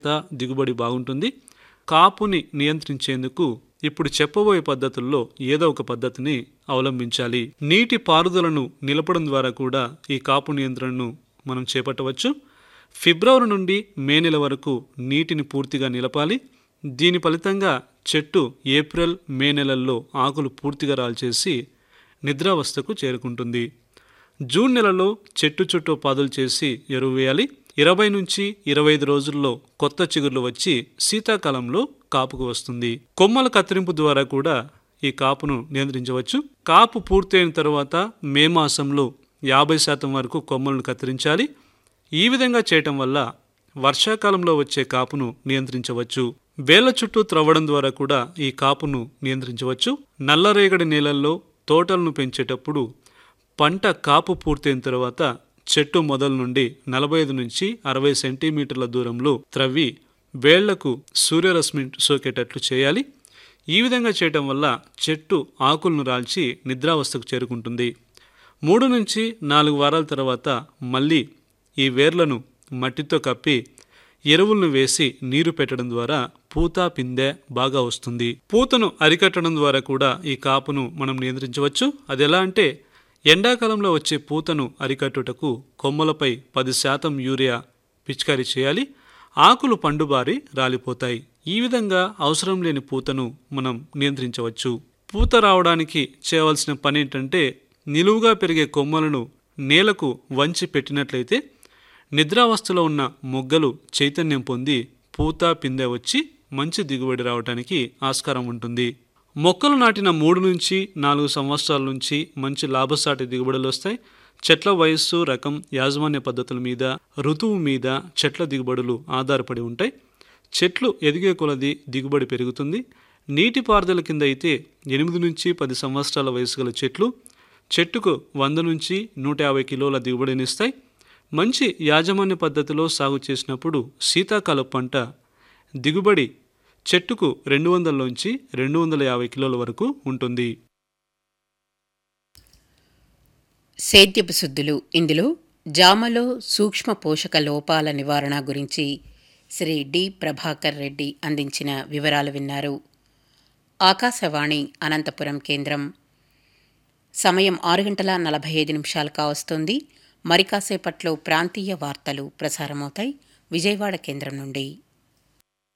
దిగుబడి బాగుంటుంది కాపుని నియంత్రించేందుకు ఇప్పుడు చెప్పబోయే పద్ధతుల్లో ఏదో ఒక పద్ధతిని అవలంబించాలి నీటి పారుదలను నిలపడం ద్వారా కూడా ఈ కాపు నియంత్రణను మనం చేపట్టవచ్చు ఫిబ్రవరి నుండి మే నెల వరకు నీటిని పూర్తిగా నిలపాలి దీని ఫలితంగా చెట్టు ఏప్రిల్ మే నెలల్లో ఆకులు పూర్తిగా రాల్చేసి నిద్రావస్థకు చేరుకుంటుంది జూన్ నెలలో చెట్టు చుట్టూ పాదులు చేసి ఎరువు వేయాలి ఇరవై నుంచి ఇరవై ఐదు రోజుల్లో కొత్త చిగుర్లు వచ్చి శీతాకాలంలో కాపుకు వస్తుంది కొమ్మల కత్తిరింపు ద్వారా కూడా ఈ కాపును నియంత్రించవచ్చు కాపు పూర్తయిన తర్వాత మే మాసంలో యాభై శాతం వరకు కొమ్మలను కత్తిరించాలి ఈ విధంగా చేయటం వల్ల వర్షాకాలంలో వచ్చే కాపును నియంత్రించవచ్చు వేళ్ల చుట్టూ త్రవ్వడం ద్వారా కూడా ఈ కాపును నియంత్రించవచ్చు నల్లరేగడి నేలల్లో తోటలను పెంచేటప్పుడు పంట కాపు పూర్తయిన తర్వాత చెట్టు మొదల నుండి నలభై ఐదు నుంచి అరవై సెంటీమీటర్ల దూరంలో త్రవ్వి వేళ్లకు సూర్యరశ్మి సోకేటట్లు చేయాలి ఈ విధంగా చేయటం వల్ల చెట్టు ఆకులను రాల్చి నిద్రావస్థకు చేరుకుంటుంది మూడు నుంచి నాలుగు వారాల తర్వాత మళ్ళీ ఈ వేర్లను మట్టితో కప్పి ఎరువులను వేసి నీరు పెట్టడం ద్వారా పూత పిందె బాగా వస్తుంది పూతను అరికట్టడం ద్వారా కూడా ఈ కాపును మనం నియంత్రించవచ్చు అది ఎలా అంటే ఎండాకాలంలో వచ్చే పూతను అరికట్టుటకు కొమ్మలపై పది శాతం యూరియా పిచికారీ చేయాలి ఆకులు పండుబారి రాలిపోతాయి ఈ విధంగా అవసరం లేని పూతను మనం నియంత్రించవచ్చు పూత రావడానికి చేయవలసిన పని ఏంటంటే నిలువుగా పెరిగే కొమ్మలను నేలకు వంచి పెట్టినట్లయితే నిద్రావస్థలో ఉన్న మొగ్గలు చైతన్యం పొంది పూత పిందె వచ్చి మంచి దిగుబడి రావడానికి ఆస్కారం ఉంటుంది మొక్కలు నాటిన మూడు నుంచి నాలుగు సంవత్సరాల నుంచి మంచి లాభసాటి దిగుబడులు వస్తాయి చెట్ల వయస్సు రకం యాజమాన్య పద్ధతుల మీద ఋతువు మీద చెట్ల దిగుబడులు ఆధారపడి ఉంటాయి చెట్లు ఎదిగే కొలది దిగుబడి పెరుగుతుంది నీటిపారుదల కింద అయితే ఎనిమిది నుంచి పది సంవత్సరాల వయసు గల చెట్లు చెట్టుకు వంద నుంచి నూట యాభై కిలోల దిగుబడినిస్తాయి మంచి యాజమాన్య పద్ధతిలో సాగు చేసినప్పుడు శీతాకాల పంట దిగుబడి చెట్టుకు రెండు వందలలోంచి రెండు వందల యాభై కిలోల వరకు ఉంటుంది సేద్యపు శుద్ధులు ఇందులో జామలో సూక్ష్మ పోషక లోపాల నివారణ గురించి శ్రీ డి ప్రభాకర్ రెడ్డి అందించిన వివరాలు విన్నారు ఆకాశవాణి అనంతపురం కేంద్రం సమయం ఆరు గంటల నలభై ఐదు నిమిషాలు కావస్తోంది మరి కాసేపట్లో ప్రాంతీయ వార్తలు ప్రసారమవుతాయి విజయవాడ కేంద్రం నుండి